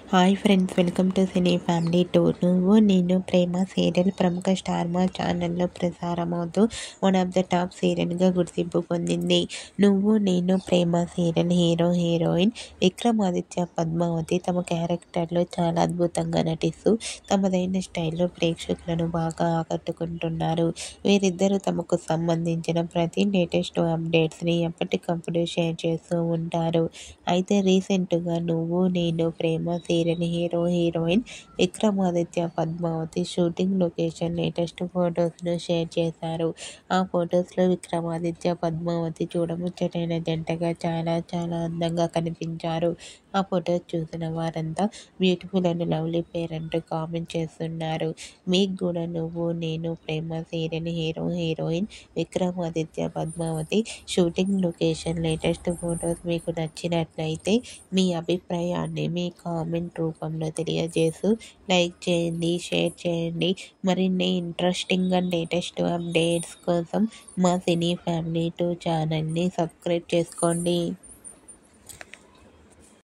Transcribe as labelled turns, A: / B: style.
A: hi friends welcome to cine family tour Nuvvu Nenu Prema serial ప్రముఖ Star Maa ఛానల్లో ప్రసారమవుతూ వన్ ఆఫ్ ద టాప్ సీరియల్గా గుర్తింపు పొందింది Nuvvu Nenu Prema serial hero heroine Vikramaditya Padmavathi తమ క్యారెక్టర్లో చాలా అద్భుతంగా నటిస్తూ తమదైన స్టైల్లో ప్రేక్షకులను బాగా ఆకట్టుకుంటున్నారు వీరిద్దరూ తమకు సంబంధించిన ప్రతి లేటెస్ట్ అప్డేట్స్ని ఎప్పటికప్పుడు షేర్ చేస్తూ ఉంటారు అయితే రీసెంట్గా Nuvvu Nenu Prema serial hero heroine Vikramaditya Padmavathi shooting location latest ఫొటోస్ను షేర్ చేశారు ఆ ఫొటోస్లో విక్రమాదిత్య పద్మావతి చూడముచ్చటైన జంటగా చాలా చాలా అందంగా కనిపించారు ఆ ఫొటోస్ చూసిన వారంతా బ్యూటిఫుల్ అండ్ లవ్లీ పేర్ అంటూ కామెంట్ చేస్తున్నారు మీకు కూడా Nuvvu Nenu Prema serial hero heroine Vikramaditya Padmavathi shooting location latest photos మీకు నచ్చినట్లయితే మీ అభిప్రాయాన్ని మీ కామెంట్ రూపంలో తెలియజేస్తూ లైక్ చేయండి షేర్ చేయండి మరిన్ని ఇంట్రెస్టింగ్ అండ్ లేటెస్ట్ అప్డేట్స్ కోసం మా సినీ ఫ్యామిలీ టూ ఛానల్ని సబ్స్క్రైబ్ చేసుకోండి